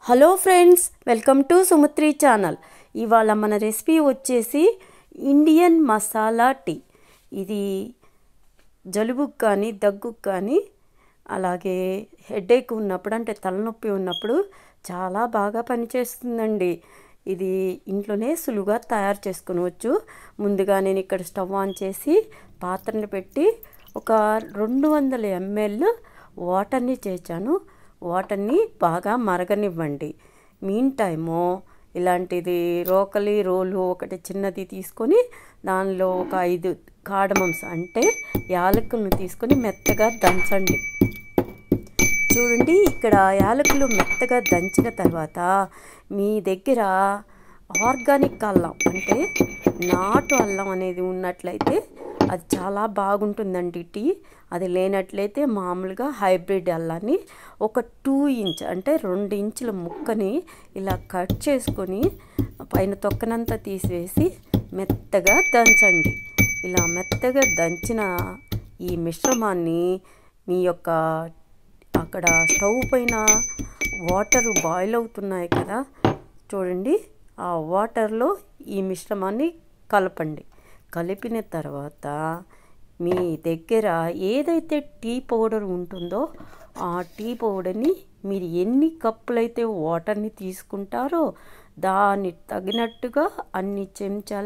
hello friends welcome to Sumitri channel ఇవాళ మన recipe వచ్చేసి ఇండియన్ మసాలా టీ ఇది జలుబుకు కానీ దగ్గుకు కానీ అలాగే హెడేక్ ఉన్నప్పుడు అంటే తలనొప్పి ఉన్నప్పుడు చాలా బాగా పనిచేస్తుందండి ఇది ఇంట్లోనే సులువుగా తయారు చేసుకునవచ్చు ముందుగా నేను ఇక్కడ స్టవ్ ఆన్ చేసి పాత్రని పెట్టి ఒక రెండు వందల ఎంఎల్ వాటర్ని చేర్చాను వాటర్ని బాగా మరగనివ్వండి మీన్ టైము ఇలాంటిది రోకలి రోలు ఒకటి చిన్నది తీసుకొని దానిలో ఒక ఐదు కాడమంస్ అంటే యాలకులను తీసుకొని మెత్తగా దంచండి చూడండి ఇక్కడ యాలకులు మెత్తగా దంచిన తర్వాత మీ దగ్గర ఆర్గానిక్ అల్లం అంటే నాటు అల్లం అనేది ఉన్నట్లయితే అది చాలా బాగుంటుందండి టీ అది లేనట్లయితే మామూలుగా హైబ్రిడ్ అల్లాన్ని ఒక టూ ఇంచ్ అంటే రెండు ఇంచుల ముక్కని ఇలా కట్ చేసుకొని పైన తొక్కనంతా తీసివేసి మెత్తగా దంచండి ఇలా మెత్తగా దంచిన ఈ మిశ్రమాన్ని మీ యొక్క అక్కడ స్టవ్ పైన వాటర్ బాయిల్ అవుతున్నాయి కదా చూడండి ఆ వాటర్లో ఈ మిశ్రమాన్ని కలపండి కలిపిన తర్వాత మీ దగ్గర ఏదైతే టీ పౌడర్ ఉంటుందో ఆ టీ పౌడర్ని మీరు ఎన్ని కప్పులైతే వాటర్ని తీసుకుంటారో దాన్ని తగినట్టుగా అన్ని చెంచాల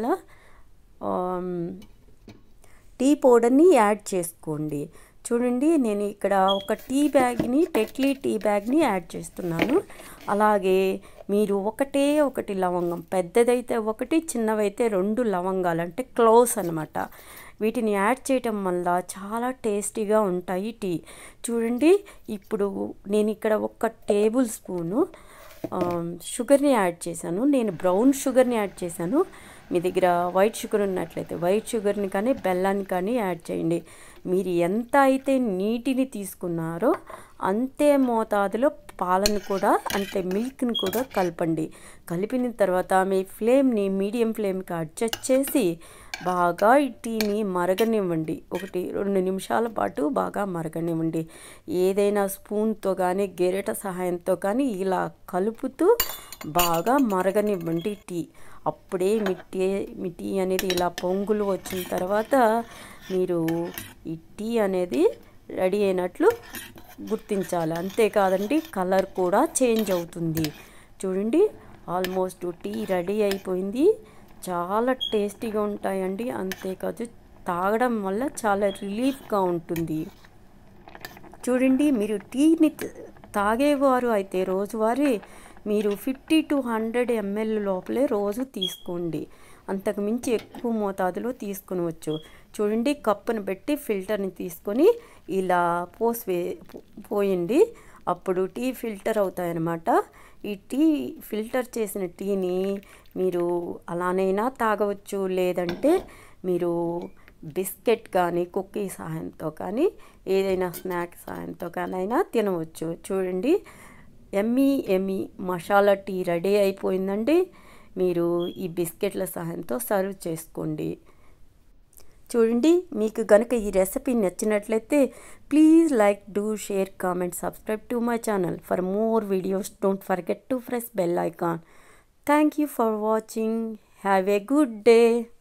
టీ పౌడర్ని యాడ్ చేసుకోండి చూడండి నేను ఇక్కడ ఒక టీ బ్యాగ్ని టెట్లీ టీ బ్యాగ్ని యాడ్ చేస్తున్నాను అలాగే మీరు ఒకటే ఒకటి లవంగం పెద్దదైతే ఒకటి చిన్నవైతే రెండు లవంగాలు అంటే క్లోజ్ అనమాట వీటిని యాడ్ చేయటం వల్ల చాలా టేస్టీగా ఉంటాయి టీ చూడండి ఇప్పుడు నేను ఇక్కడ ఒక టేబుల్ స్పూను షుగర్ని యాడ్ చేశాను నేను బ్రౌన్ షుగర్ని యాడ్ చేశాను మీ దగ్గర వైట్ షుగర్ ఉన్నట్లయితే వైట్ షుగర్ని కానీ బెల్లాన్ని కానీ యాడ్ చేయండి మీరు ఎంత అయితే నీటిని తీసుకున్నారో అంతే మోతాదులో పాలను కూడా అంటే మిల్క్ని కూడా కలపండి కలిపిన తర్వాత మీ ఫ్లేమ్ని మీడియం ఫ్లేమ్కి అడ్జస్ట్ చేసి బాగా ఈ టీని మరగనివ్వండి ఒకటి రెండు నిమిషాల పాటు బాగా మరగనివ్వండి ఏదైనా స్పూన్తో కానీ గెరెట సహాయంతో కానీ ఇలా కలుపుతూ బాగా మరగనివ్వండి టీ అప్పుడే మీ టీ మీ టీ అనేది ఇలా పొంగులు వచ్చిన తర్వాత మీరు ఈ టీ అనేది రెడీ అయినట్లు గుర్తించాలి అంతేకాదండి కలర్ కూడా చేంజ్ అవుతుంది చూడండి ఆల్మోస్ట్ టీ రెడీ అయిపోయింది చాలా టేస్టీగా ఉంటాయండి అంతేకాదు తాగడం వల్ల చాలా రిలీఫ్గా ఉంటుంది చూడండి మీరు టీని తాగేవారు అయితే రోజువారీ మీరు ఫిఫ్టీ టు హండ్రెడ్ ఎంఎల్ లోపలే రోజు తీసుకోండి అంతకు మించి ఎక్కువ మోతాదులో తీసుకునవచ్చు చూడండి కప్పును పెట్టి ఫిల్టర్ని తీసుకొని ఇలా పోసి పోయండి అప్పుడు టీ ఫిల్టర్ అవుతాయన్నమాట ఈ టీ ఫిల్టర్ చేసిన టీని మీరు అలానైనా తాగవచ్చు లేదంటే మీరు బిస్కెట్ కానీ కుక్కీ సహాయంతో కానీ ఏదైనా స్నాక్ సహాయంతో కానీ అయినా తినవచ్చు చూడండి ఎమ్మీ ఎమ్మీ మసాలా టీ రెడీ అయిపోయిందండి మీరు ఈ బిస్కెట్ల సహాయంతో సర్వ్ చేసుకోండి చూడండి మీకు కనుక ఈ రెసిపీ నచ్చినట్లయితే please like do share comment subscribe to my channel for more videos don't forget to press bell icon thank you for watching have a good day